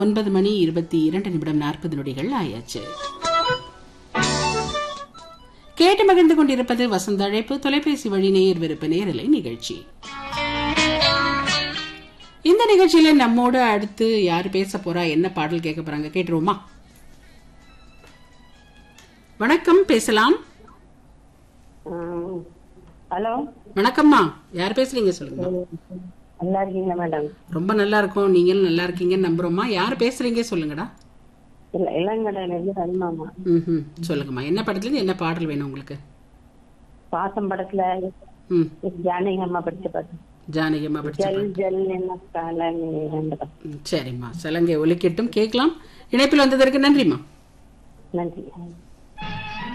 ஒன்பது மணி இருபத்தி இரண்டு நிமிடம் நாற்பது நொடிகள் ஆயாச்சு கேட்டு மகிழ்ந்து கொண்டிருப்பது வசந்த அழைப்பு தொலைபேசி வழி நேயர் விருப்ப நேரலை நிகழ்ச்சி இந்த நிகழ்ச்சியில நம்மோட அடுத்து யாரு பேச போறா என்ன பாடல் கேட்க போறாங்க கேட்டுருவோமா வணக்கம் பேசலாம் ஹலோ வணக்கம்மா யார் பேசுறீங்க சொல்லுங்க நல்லா இருக்கீங்களா மேடம் ரொம்ப நல்லா இருக்கும் நீங்களும் நல்லா இருக்கீங்கன்னு நம்புறோம்மா யார் பேசுறீங்க சொல்லுங்கடா இல்ல இளங்கடையில இருந்து ரவிமாமா ம் சொல்லுங்கம்மா என்ன படத்துல இருந்து என்ன பாடல் வேணும் உங்களுக்கு பாசம் படத்துல ம் ஜானகி அம்மா படிச்ச பாட்டு ஜானகி அம்மா படிச்ச ஜல் பாடல். ஜல் என்ன காலம் ரெண்டு படம் ம், சரிம்மா சலங்கை ஒலிக்கட்டும் கேட்கலாம் இணைப்பில் வந்ததற்கு நன்றிம்மா நன்றி